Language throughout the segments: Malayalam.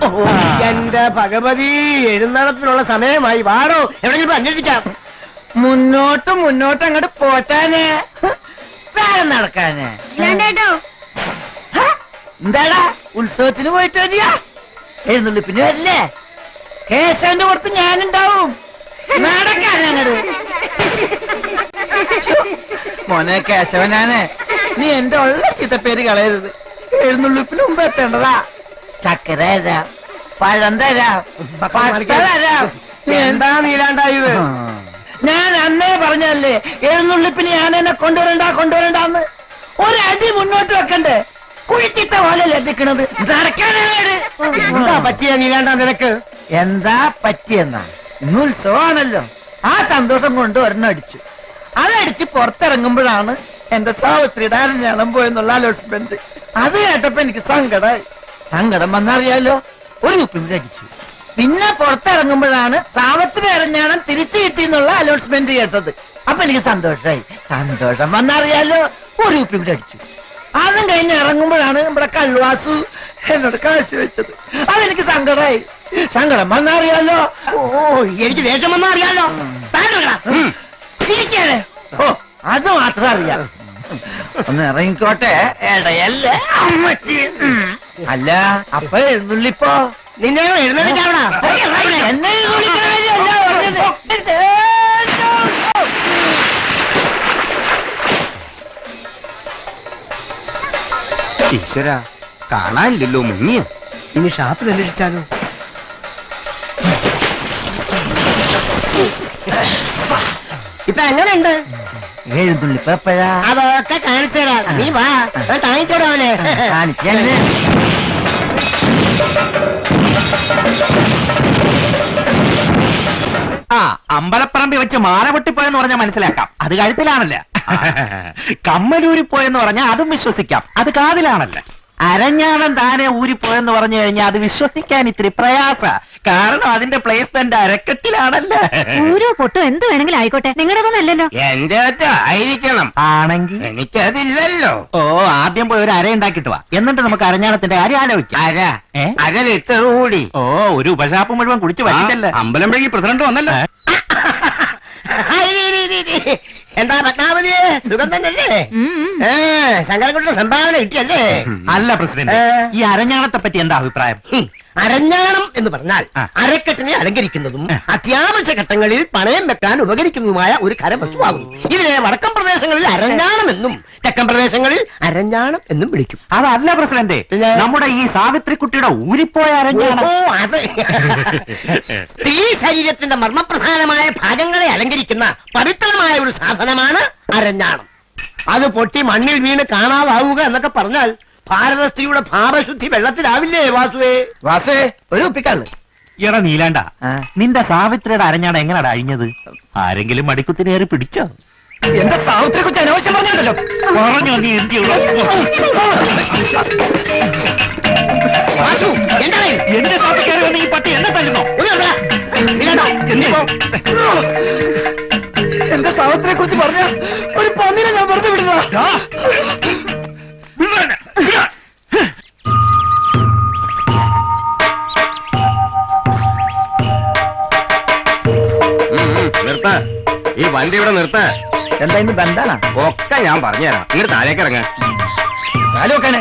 എന്റെ ഭഗവതി എഴുന്നള്ളത്തിനുള്ള സമയമായി വാടോ എവിടെയെങ്കിലും പോയി അന്വേഷിക്കാം മുന്നോട്ട് മുന്നോട്ട് അങ്ങോട്ട് പോറ്റാനേ വേറെ നടക്കാനേ വേണ്ടേട്ടോ ഹ? എന്താടാ ഉത്സവത്തിന് പോയിട്ട് വരിക എഴുന്നള്ളി പിന്നെ വരില്ലേ കേശവന്റെ പുറത്ത് ഞാനുണ്ടാവും നടക്കാൻ അങ്ങട് മോനെ കേശവനാണ് നീ എന്റെ ഉള്ള ചിത്തപ്പേര് കളയരുത് എഴുന്നള്ളിപ്പിന് മുമ്പ് എത്തേണ്ടതാ ചക്കര തരാം പഴം തരാം പട്ട തരാം നീ എന്താ നീലാണ്ടായത് ഞാൻ അന്നേ പറഞ്ഞല്ലേ എഴുന്നള്ളിപ്പിന് ഞാൻ എന്നെ കൊണ്ടുവരണ്ട കൊണ്ടുവരണ്ടെന്ന് ഒരടി മുന്നോട്ട് വെക്കണ്ടേ കുഴിച്ചിട്ട പോലെ ലഭിക്കണത് നടക്കാനാണ് എന്താ പറ്റിയ നീലാണ്ടാ നിനക്ക് എന്താ പറ്റിയെന്നാ ഇന്ന് ഉത്സവമാണല്ലോ ആ സന്തോഷം കൊണ്ട് ഒരെണ്ണം അടിച്ചു അതടിച്ച് പുറത്തിറങ്ങുമ്പോഴാണ് എന്റെ സാവിത്രിയുടെ അരഞ്ഞാണം പോയെന്നുള്ള അലോട്ട്മെന്റ് അത് കേട്ടപ്പോ എനിക്ക് സങ്കടമായി സങ്കടം വന്നറിയാലോ ഒരു ഉപ്പിമിട്ട് അടിച്ചു പിന്നെ പുറത്തിറങ്ങുമ്പോഴാണ് സാവത്രി അരഞ്ഞാണം തിരിച്ചു കിട്ടി എന്നുള്ള അലോട്ട്മെന്റ് കേട്ടത് അപ്പൊ എനിക്ക് സന്തോഷമായി സന്തോഷം വന്നറിയാലോ ഒരു ഉപ്പിമിട്ട് അടിച്ചു അതും കഴിഞ്ഞ് ഇറങ്ങുമ്പോഴാണ് നമ്മുടെ കള്ളുവാസു എന്നോട് കാശ് വെച്ചത് അതെനിക്ക് സങ്കടമായി സങ്കടം വന്നറിയാലോ ഓ എനിക്ക് ദേഷ്യം വന്നാ അറിയാലോ ഇരിക്കാനെ ഓ അത് മാത്രം അറിയാം ഒന്ന് ഇറങ്ങിക്കോട്ടെ ഇടയല്ലേ അമ്മച്ചി ഉം. അല്ല അപ്പൊ എഴുന്നള്ളിപ്പോ നിന്നെ എഴുന്നേൽക്കാവടാ എന്നെ എഴുന്നള്ളിക്കണ കാര്യമല്ല പറഞ്ഞത്. ഈശ്വര കാണാനില്ലല്ലോ മുങ്ങിയ ഇനി ഷാപ്പിൽ അന്വേഷിച്ചാലോ ഇപ്പൊ എങ്ങനെയുണ്ട് എഴുന്നള്ളിപ്പോ എപ്പോഴാ അതൊക്കെ കാണിച്ചു തരാം നീ വാ താങ്ങിക്കോടോ അവനെ കാണിച്ചല്ലേ ആ അമ്പലപ്പറമ്പി വെച്ച് മാല പൊട്ടിപ്പോയെന്ന് പറഞ്ഞാൽ മനസ്സിലാക്കാം അത് കഴുത്തിലാണല്ല കമ്മലൂരി പോയെന്ന് പറഞ്ഞാൽ അതും വിശ്വസിക്കാം അത് കാതിലാണല്ല അരഞ്ഞാണം താനെ ഊരിപ്പോയെന്ന് പറഞ്ഞു കഴിഞ്ഞാൽ അത് വിശ്വസിക്കാൻ ഇത്തിരി പ്രയാസ കാരണം അതിന്റെ പ്ലേസ്മെന്റ് അരക്കെട്ടിലാണല്ല ഓരോ പൊട്ടോ എന്ത് വേണമെങ്കിലും ആയിക്കോട്ടെ നിങ്ങളുടെതൊന്നല്ലല്ലോ എന്റെ ആയിരിക്കണം ആണെങ്കിൽ എനിക്കതില്ലല്ലോ ഓ ആദ്യം പോയി ഒരു അര ഉണ്ടാക്കിട്ട് വാ എന്നിട്ട് നമുക്ക് അരഞ്ഞാണത്തിന്റെ കാര്യം ആലോചിക്കാം അര ഏ? അര ലിറ്റർ കൂടി ഓ ഒരു ഉപശാപ്പ് മുഴുവൻ കുടിച്ചു പറ്റിച്ചല്ലേ അമ്പലം വഴി പ്രസിഡന്റ് വന്നല്ലോ ഹായ്, നീ, നീ, നീ, നീ. എന്താ പത്മാവതിയെ സുഖം തന്നെയല്ലേ ഉം, ഉം. ഏ ശങ്കരൻകുട്ടിയുടെ സംഭാവന കിട്ടിയല്ലേ അല്ല പ്രസിഡന്റ് ഏ? ഈ അരഞ്ഞാണത്തെ പറ്റി എന്താ അഭിപ്രായം ഹും, അരഞ്ഞാണം എന്ന് പറഞ്ഞാൽ ആ. അരക്കെട്ടിനെ അലങ്കരിക്കുന്നതും ആ. അത്യാവശ്യ ഘട്ടങ്ങളിൽ പണയം വെക്കാൻ ഉപകരിക്കുന്നതുമായ ഒരു കരവസ്തുവാകുന്നു ഇതിനെ വടക്കൻ പ്രദേശങ്ങളിൽ അരഞ്ഞാണം എന്നും തെക്കൻ പ്രദേശങ്ങളിൽ അരഞ്ഞാണം എന്നും വിളിക്കും അതല്ല പ്രസിഡന്റ് പിന്നെ? നമ്മുടെ ഈ സാവിത്രിക്കുട്ടിയുടെ ഊരിപ്പോയ അരഞ്ഞാണം ഓ അത് സ്ത്രീ ശരീരത്തിന്റെ മർമ്മപ്രധാനമായ ഭാഗങ്ങളെ അലങ്കരിക്കുന്ന പവിത്രമായ ഒരു സാധനമാണ് അരഞ്ഞാണം അത് പൊട്ടി മണ്ണിൽ വീണ് കാണാതാവുക എന്നൊക്കെ പറഞ്ഞാൽ ഭാരത സ്ത്രീയുടെ ഭാവശുദ്ധി വെള്ളത്തിലാവില്ലേ വാസുവേ വാസേ ഒരു ഉപ്പിക്കള്ള് എടാ നീലാണ്ട ആ. നിന്റെ സാവിത്രിയുടെ അരഞ്ഞാണം എങ്ങനെയാ അഴിഞ്ഞത് ആരെങ്കിലും മടിക്കുത്തിനേറി പിടിച്ചോ എന്റെ സാവിത്രിയെ കുറിച്ച് അനാവശ്യം പറഞ്ഞല്ലോ പറഞ്ഞോ നീ എന്ത് വാസു എന്താ ഇത്? എന്റെ ഷോപ്പിൽ വന്ന് ഈ പട്ടി എന്നെ തല്ലുന്നോ ഒന്ന് നിർത്തടാ. ഇല്ലാണ്ടാ. എന്തിപ്പോ എന്റെ സാവിത്രിയെ കുറിച്ച് പറഞ്ഞ ഒരു പന്നിനെ ഞാൻ വെറുതെ വിടുക നിർത്ത ഈ വണ്ടി ഇവിടെ നിർത്ത എന്താ ഇന്ന് ബന്ധാണ ഒക്കെ ഞാൻ പറഞ്ഞുതരാം ഇങ്ങോട്ട് താഴേക്ക് ഇറങ്ങ കാല് വെക്കാനെ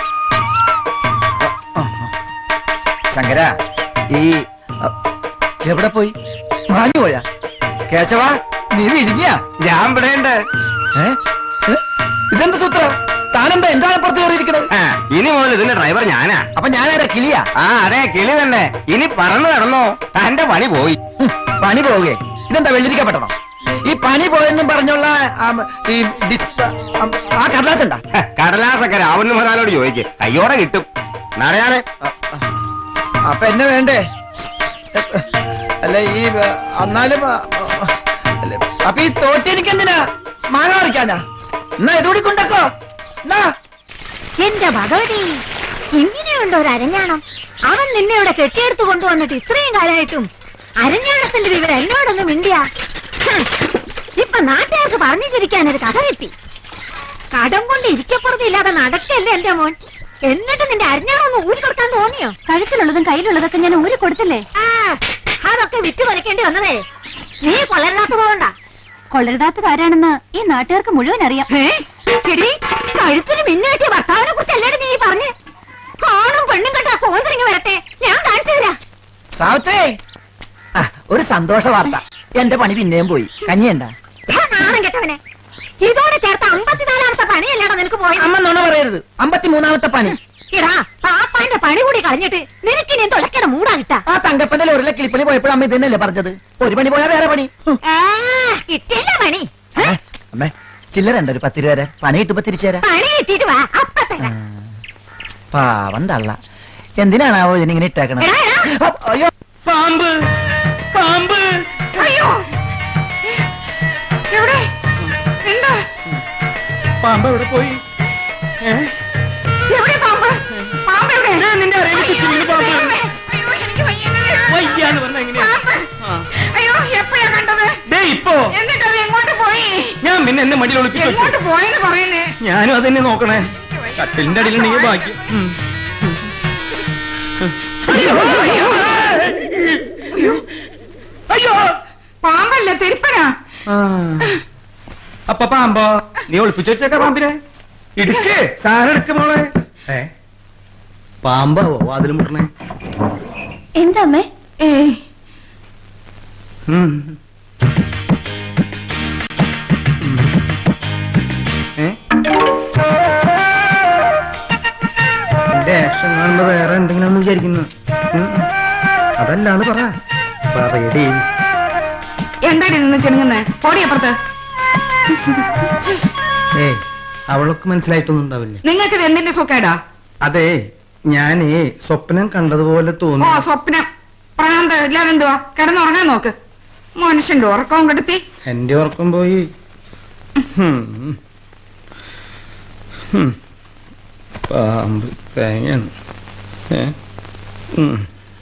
ശങ്കര ഈ അ, എവിടെ പോയി മാഞ്ഞു പോയാ കേശവ നീ വിരിഞ്ഞ ഞാൻ ഇവിടെ ഉണ്ട് ഇതെന്ത് സൂത്ര താനെന്താ എന്താണ് പുറത്ത് കയറിയിരിക്കണത് ആ, ഇനി മുതൽ ഇതിന്റെ ഡ്രൈവർ ഞാനാ അപ്പൊ ഞാനാരാ കിളിയാ ആ അതെ കിളി തന്നെ ഇനി പറന്നു കിടന്നോ തന്റെ പണി പോയി ഹും, പണി പോവുകയെ ഇതെന്താ വെള്ളിരിക്കപ്പെട്ടണോ ഈ പണി പോയെന്നും പറഞ്ഞുള്ള ആം, ഈ ഡിസ് ആം, ആ കടലാസ് ഉണ്ടാ ഹ, കടലാസൊക്കെ രാവണ മുതലോട് ചോദിക്ക് കയ്യോടെ കിട്ടും നടയാനെ അപ്പൊ എന്നെ വേണ്ടേ അല്ല ഈ ആ, എന്നാലും ആ, അല്ല, അപ്പൊ ഈ തോട്ടി എനിക്ക് എന്തിനാ മാങ്ങ പറിക്കാനാ എന്നാ ഇതുകൂടി കൊണ്ടക്കോ എന്നാ എന്റെ ഭഗവതി ഇങ്ങനെയുണ്ടോ ഒരു അരഞ്ഞാണം അവൻ നിന്നെ ഇവിടെ കെട്ടിയെടുത്ത് കൊണ്ടുവന്നിട്ട് ഇത്രയും കാലമായിട്ടും അരഞ്ഞാണത്തിന്റെ വിവരം എന്നോടൊന്നും മിണ്ടിയ ഇപ്പൊ നാട്ടുകാർക്ക് പറഞ്ഞു ചിരിക്കാൻ ഒരു കഥ കിട്ടി കടം കൊണ്ട് ഇരിക്കപ്പുറത്തില്ലാതെ നടക്കല്ലേ എന്റെ മോൻ എന്നിട്ട് നിന്റെ അരിഞ്ഞാണൊന്ന് ഊരി കൊടുക്കാൻ തോന്നിയോ കഴുത്തിലുള്ളതും കയ്യിലുള്ളതൊക്കെ ഞാൻ ഊരി കൊടുത്തില്ലേ ആ അതൊക്കെ വിറ്റ് കൊലക്കേണ്ടി വന്നതേ നീ കൊള്ളരുതാത്തതുകൊണ്ടാ കൊള്ളരുതാത്തത് ആരാണെന്ന് ഈ നാട്ടുകാർക്ക് മുഴുവൻ അറിയാം കഴുത്തിന് മിന്നേറ്റിയ ഭർത്താവിനെ കുറിച്ച് അല്ലേടി നീ പറഞ്ഞ് കാണും പെണ്ണും കണ്ടാ കോന്തരിങ്ങ് വരട്ടെ ഞാൻ കാണിച്ചു തരാം സാവിത്രേ ആ, ഒരു സന്തോഷ വാർത്ത എന്റെ പണി പിന്നെയും പോയി കഞ്ഞിയണ്ട ഹാ, നാണം കെട്ടവനെ ഇതോടെ ചേർത്ത് അമ്പത്തിനാലാമത്തെ പണിയല്ലേടാ നിനക്ക് പോയത് അമ്മ നുണ പറയരുത് അമ്പത്തിമൂന്നാമത്തെ പണി ഇടാ പാപ്പാന്റെ പണി കൂടി കളഞ്ഞിട്ട് നിനക്കിനി തുളയ്ക്കണ മൂടാ കിട്ടാ ആ തങ്കപ്പന്റെ ലോറിലെ കിളിപ്പണി പോയപ്പോഴും അമ്മ ഇതന്നെയല്ലേ പറഞ്ഞത് ഒരു പണി പോയാ വേറെ പണി ഹും. ആ, കിട്ടിയില്ല പണി ഏ, അമ്മേ ചില്ലറുണ്ട് ഒരു പത്ത് രൂപ തരാൻ. പണി കിട്ടുമ്പോ തിരിച്ചു തരാം പണി കിട്ടിയിട്ട് വാ അപ്പ ആ, തരാം പാവം തള്ള എന്തിനാണാവോ ഇതിനിങ്ങനെ ഇട്ടേക്കണത് എടാ, എടാ. അപ്പ്, അയ്യോ പാമ്പ് പാമ്പ് അയ്യോ എവിടെ എന്താ പാമ്പ് എവിടെ പോയി എവിടെ പാമ്പ് പാമ്പ് എവിടെ ഞാൻ നിന്റെ അറിയാൻ ചുറ്റിലും പാമ്പ് ദൈവമേ. അയ്യോ എനിക്ക് വയ്യ വയ്യാന്ന് പറഞ്ഞ എങ്ങനെയാ പാമ്പ് അയ്യോ എപ്പോഴാ കണ്ടത് ദേ ഇപ്പോ എന്നിട്ടത് എങ്ങോട്ട് പോയി ഞാൻ പിന്നെ എന്നെ മടിയിൽ ഒളിപ്പിച്ചു എങ്ങോട്ട് പോയെന്ന് പറയുന്നേ ഞാനും അതന്നെ നോക്കണേ കട്ടിലിന്റെ അടിയിലുണ്ടെങ്കിൽ ബാക്കി ഉം. അയ്യോ പാമ്പല്ല തിരുപ്പനാ ആ. അപ്പൊ പാമ്പോ നീ ഒളിപ്പിച്ചു വെച്ചേക്ക പാമ്പിനെ ഇടുക്ക് സാധനം എടുക്ക മോളെ ഏ പാമ്പാവോ വാതിൽ മുട്ടണേ എന്താ അമ്മേ ഏയ് ഉം. ഏ? എന്റെ ആക്ഷൻ കാണുമ്പോ വേറെ എന്തെങ്കിലും വിചാരിക്കുന്നു ഉം. അതല്ലാന്ന് പറ പറയടി എന്താടി നിന്ന് ചെണുങ്ങുന്നേ ഓടിയപ്പുറത്ത് ഏ അവൾക്ക് മനസ്സിലായിട്ടൊന്നും ഉണ്ടാവില്ല നിങ്ങൾക്ക് ഇത് എന്തിന്റെ സുഖേടാ അതെ ഞാനേ സ്വപ്നം കണ്ടതുപോലെ ഓ തോന്നി സ്വപ്നം പ്രാന്ത ഇല്ലാതെ എന്തുവാ കിടന്നുറങ്ങാൻ നോക്ക് മനുഷ്യന്റെ ഉറക്കവും കെടുത്തി എന്റെ ഉറക്കം പോയി ഹും. ഹും. പാമ്പ് തേങ്ങയാണ് ഏ ഉം.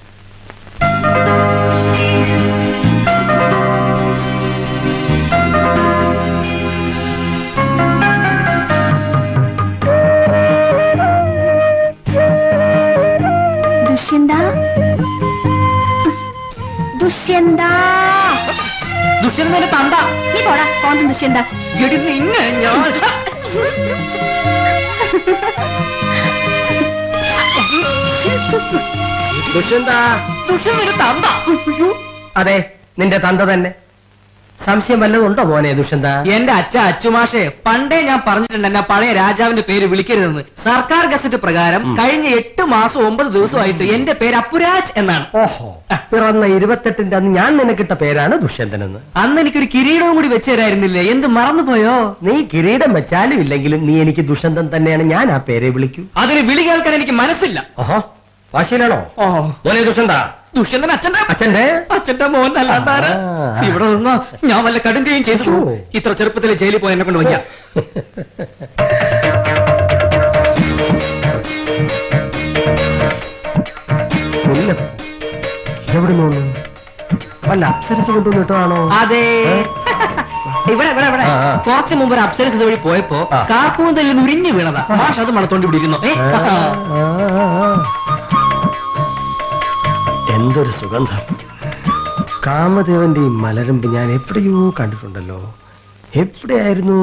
ദുഷ്യന്ത ദുഷ്യന്ത ദുഷ്യന്തന്റെ തന്ത നീ പോടാ കോന്തം ദുഷ്യന്ത എടി നിന്നെ ഞാൻ ദുഷ്യന്ത ദുഷ്യന്തന്റെ തന്ത അയ്യോ. അതെ നിന്റെ തന്ത തന്നെ സംശയം വല്ലതും ഉണ്ടോ മോനെ ദുഷ്യന്ത എന്റെ അച്ഛ അച്ചുമാഷെ പണ്ടേ ഞാൻ പറഞ്ഞിട്ടുണ്ട് എന്നെ പഴയ രാജാവിന്റെ പേര് വിളിക്കരുതെന്ന് സർക്കാർ ഗസറ്റ് പ്രകാരം കഴിഞ്ഞ എട്ട് മാസം ഒമ്പത് ദിവസമായിട്ട് എന്റെ പേര് അപ്പുരാജ് എന്നാണ് ഓഹോ പിറന്ന ഇരുപത്തെട്ടിന്റെ അന്ന് ഞാൻ നിനക്കിട്ട പേരാണ് ദുഷ്യന്തനെന്ന് അന്ന് എനിക്കൊരു കിരീടവും കൂടി വെച്ചു തരായിരുന്നില്ലേ എന്ത് മറന്നുപോയോ നീ കിരീടം വെച്ചാലും ഇല്ലെങ്കിലും നീ എനിക്ക് ദുഷ്യന്തൻ തന്നെയാണ് ഞാൻ ആ പേരെ വിളിക്കൂ അതിന് വിളി കേൾക്കാൻ എനിക്ക് മനസ്സില്ല ഓഹോ വാശിയിലാണോ ഓ മോനെ ദുഷ്യന്ത ദുഷ്യന്തൻ അച്ഛന്റെ അച്ഛന്റെ അച്ഛന്റെ മോൻ അല്ലാണ്ടാര് ആ. ഇവിടെ നിന്നോ ഞാൻ വല്ല കടുങ്കയും ചെയ്തു ഓ. ഇത്ര ചെറുപ്പത്തിൽ ജയിലിൽ പോയി എന്നെ കൊണ്ട് വയ്യ മുല്ലപ്പൂ ഇതെവിടെ നോന്നു വല്ല അപ്സരസ് കൊണ്ടുവന്നിട്ടാണോ അതെ ഇവിടെ ഇവിടെ ഇവിടെ ആ, ആ. കുറച്ച് മുമ്പ് ഒരു അപ്സരസ് ഇതുവഴി പോയപ്പോ ആ. കാക്കൂന്തലിൽ നിന്ന് ഉരിഞ്ഞു വീണതാ മാഷ് അത് മണത്തോണ്ട് ഇവിടെ ഇരുന്നു ഏ? എന്തൊരു സുഗന്ധം കാമദേവന്റെ ഈ മലരമ്പ് ഞാൻ എവിടെയോ കണ്ടിട്ടുണ്ടല്ലോ എവിടെയായിരുന്നു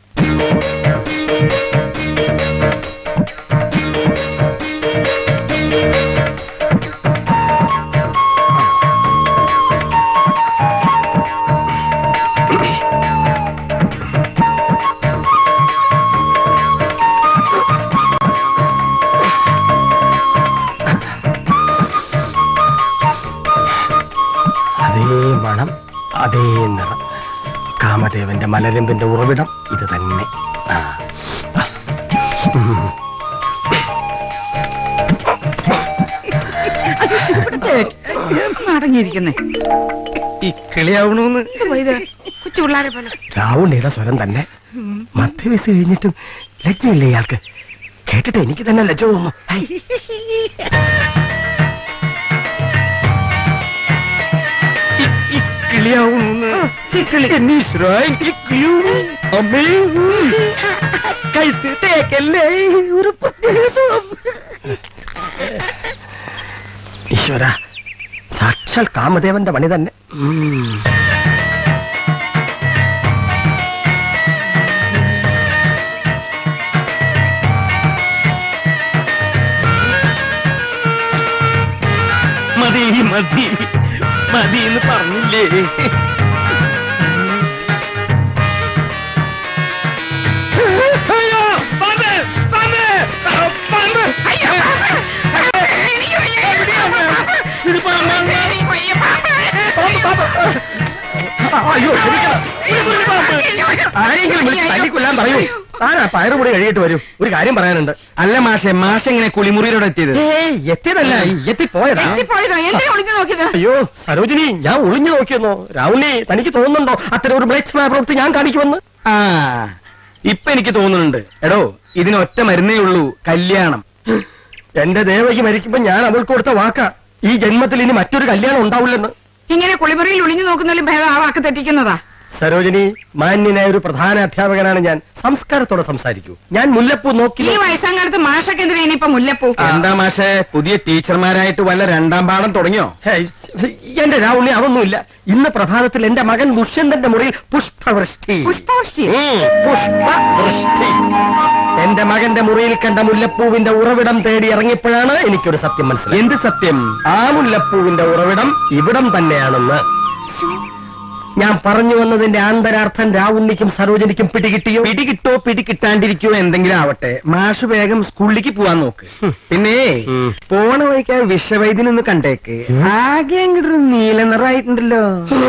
അതേ മണം അതേ നിറം കാമദേവന്റെ മലരമ്പിന്റെ ഉറവിടം ഇത് തന്നെ ആ. ഉം. അടങ്ങിയിരിക്കുന്നേ ഈ കിളിയാവണമെന്ന് ഇത് കൊച്ചു പിള്ളേരെ പോലെ രാവുണ്ണിയുടെ സ്വരം തന്നെ മധ്യവയസ് കഴിഞ്ഞിട്ടും ലജ്ജയില്ലേ ഇയാൾക്ക് കേട്ടിട്ട് എനിക്ക് തന്നെ ലജ്ജ തോന്നുന്നു ഹൈ. ഈ- ഈ കിളിയാവണമെന്ന് ഈ കിളി എന്നെ ഈശ്വരാ, എനിക്ക് കിളിയൂ. അമ്മേ കഴുത്ത് തേക്കല്ലേ ഒരു പ്രത്യേക സുഖം ഈശ്വര സാക്ഷാൽ കാമദേവന്റെ പണി തന്നെ മതി മതി മതി എന്ന് പറഞ്ഞില്ലേ അയ്യോ പാമ്പ് പാമ്പ് പാമ്പ് അയ്യോ ഇത് പാമ്പാണ് അയ്യോ ക്ഷമിക്കണം. ഒരു കുഞ്ഞു പാമ്പ്. ആരെങ്കിലും വിളിച്ച് തല്ലിക്കൊല്ലാൻ പറയൂ താനാ പയറുപൊടി കഴിയിട്ട് വരൂ ഒരു കാര്യം പറയാനുണ്ട് അല്ല മാഷെ മാഷ എങ്ങനെ കുളിമുറിയിലൂടെ എത്തിയത് ഏയ് എത്തിയതല്ല എത്തിപ്പോയതാ എത്തിപ്പോയതോ എന്തേ ഒളിഞ്ഞു നോക്കിയത് അയ്യോ സരോജിനി ഞാൻ ഒളിഞ്ഞു നോക്കിയെന്നോ രാഹുലി തനിക്ക് തോന്നുന്നുണ്ടോ അത്തരം ഒരു മ്ലേച്ഛമായ പ്രവൃത്തി ഞാൻ കാണിക്കുമെന്ന് ആ ഇപ്പൊ എനിക്ക് തോന്നുന്നുണ്ട് എടോ ഇതിന് ഒറ്റ മരുന്നേ ഉള്ളൂ കല്യാണം എന്റെ ദേവകി മരിക്കുമ്പോ ഞാൻ അവൾക്ക് കൊടുത്ത വാക്കാ ഈ ജന്മത്തിൽ ഇനി മറ്റൊരു കല്യാണം ഉണ്ടാവില്ലെന്ന് ഇങ്ങനെ കുളിമുറിയിൽ ഒളിഞ്ഞു നോക്കുന്നതിലും ഭേദം ആ വാക്ക് തെറ്റിക്കുന്നതാ സരോജിനി മാന്യനായ ഒരു പ്രധാന അധ്യാപകനാണ് ഞാൻ സംസ്കാരത്തോടെ സംസാരിക്കൂ ഞാൻ മുല്ലപ്പൂ ഈ നോക്കി വയസ്സാങ്കാലത്ത് മാഷൊക്കെ എന്തിനാ ഇനിയിപ്പൊ മുല്ലപ്പൂ എന്താ മാഷെ പുതിയ ടീച്ചർമാരായിട്ട് വല്ല രണ്ടാം പാഠം തുടങ്ങിയോ ഹേയ്, എന്റെ രാവുണ്ണി അതൊന്നുമില്ല ഇന്ന് പ്രഭാതത്തിൽ എന്റെ മകൻ ദുഷ്യന്തന്റെ മുറിയിൽ പുഷ്പവൃഷ്ടി പുഷ്പവൃഷ്ടി ഉം, പുഷ്പവൃഷ്ടി എന്റെ മകന്റെ മുറിയിൽ കണ്ട മുല്ലപ്പൂവിന്റെ ഉറവിടം തേടി ഇറങ്ങിയപ്പോഴാണ് എനിക്കൊരു സത്യം മനസ്സിലായത് എന്ത് സത്യം ആ മുല്ലപ്പൂവിന്റെ ഉറവിടം ഇവിടം തന്നെയാണെന്ന് ഞാൻ പറഞ്ഞു വന്നതിന്റെ ആന്തരാർത്ഥം രാവുണ്ണിക്കും സരോജനിക്കും പിടികിട്ടിയോ പിടികിട്ടോ പിടികിട്ടാണ്ടിരിക്കോ എന്തെങ്കിലും ആവട്ടെ മാഷ് വേഗം സ്കൂളിലേക്ക് പോവാൻ നോക്ക് പിന്നെ ഉം. പോണ വഴിക്ക് ആ വിഷവൈദ്യൻ ഒന്ന് കണ്ടേക്ക് ആകെ അങ്ങോട്ട് നീല നിറായിട്ടുണ്ടല്ലോ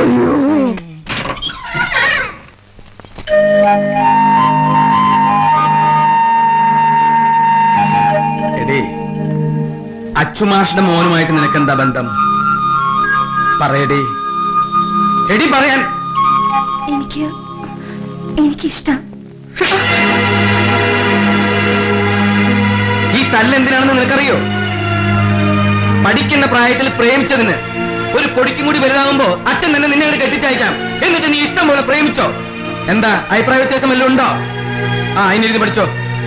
എടീ അച്ചുമാഷിന്റെ മോനുമായിട്ട് നിനക്കെന്താ ബന്ധം പറയടി എടി പറയാൻ എനിക്ക് എനിക്കിഷ്ടം ഈ തല്ലെന്തിനാണെന്ന് നിനക്കറിയോ പഠിക്കുന്ന പ്രായത്തിൽ പ്രേമിച്ചതിന് ഒരു പൊടിക്കും കൂടി വലുതാകുമ്പോ അച്ഛൻ തന്നെ നിന്നെ അങ്ങട് കെട്ടിച്ചയക്കാം എന്നിട്ട് നീ ഇഷ്ടം പോലെ പ്രേമിച്ചോ എന്താ അഭിപ്രായ വ്യത്യാസം വല്ലതും ഉണ്ടോ ആ അതിനിരുന്ന് പഠിച്ചോ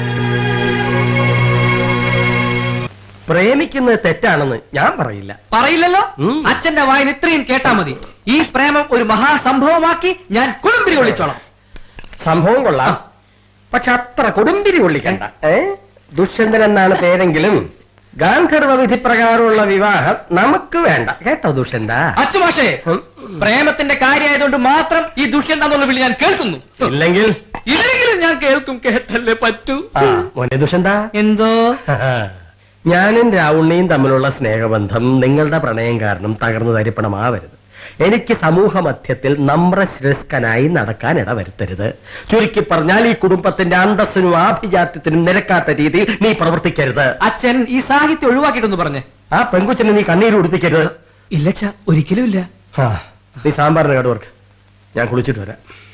പ്രേമിക്കുന്നത് തെറ്റാണെന്ന് ഞാൻ പറയില്ല പറയില്ലല്ലോ ഉം. അച്ഛന്റെ വായന ഇത്രയും കേട്ടാ മതി ഈ പ്രേമം ഒരു മഹാസംഭവമാക്കി ഞാൻ കുടുംബിരി ഒളിച്ചോളാം സംഭവം കൊള്ളാം പക്ഷെ അത്ര കൊടുമ്പിരി കൊള്ളിക്കണ്ട ഏ ദുഷ്യന്തൻ എന്നാണ് പേരെങ്കിലും ഗാന്ധർവ വിധി പ്രകാരമുള്ള വിവാഹം നമുക്ക് വേണ്ട കേട്ടോ ദുഷ്യന്ത അച്ചുമാഷേ ഉം. പ്രേമത്തിന്റെ കാര്യമായതുകൊണ്ട് മാത്രം ഈ ദുഷ്യന്ത എന്നുള്ള വിളി ഞാൻ കേൾക്കുന്നു ഇല്ലെങ്കിൽ ഇല്ലെങ്കിലും ഞാൻ കേൾക്കും കേട്ടല്ലേ പറ്റൂ ആ മോനെ ദുഷ്യന്ത എന്തോ ഞാനും രാവുണ്ണിയും തമ്മിലുള്ള സ്നേഹബന്ധം നിങ്ങളുടെ പ്രണയം കാരണം തകർന്നു തരിപ്പണമാവരുത് എനിക്ക് സമൂഹ മധ്യത്തിൽ നമ്രശ്രസ്കനായി നടക്കാൻ ഇടവരുത്തരുത് ചുരുക്കി പറഞ്ഞാൽ ഈ കുടുംബത്തിന്റെ അന്തസ്സിനും ആഭിജാത്യത്തിനും നിരക്കാത്ത രീതിയിൽ നീ പ്രവർത്തിക്കരുത് അച്ഛൻ ഈ സാഹിത്യം ഒഴിവാക്കിയിട്ടൊന്ന് പറഞ്ഞേ ആ പെൺകുച്ചിനെ നീ കണ്ണീര് കുടിപ്പിക്കരുത് ഇല്ലച്ച ഒരിക്കലും ഇല്ല ആ, നീ സാമ്പാറിന് കടുവർക്ക് ഞാൻ കുളിച്ചിട്ട് വരാം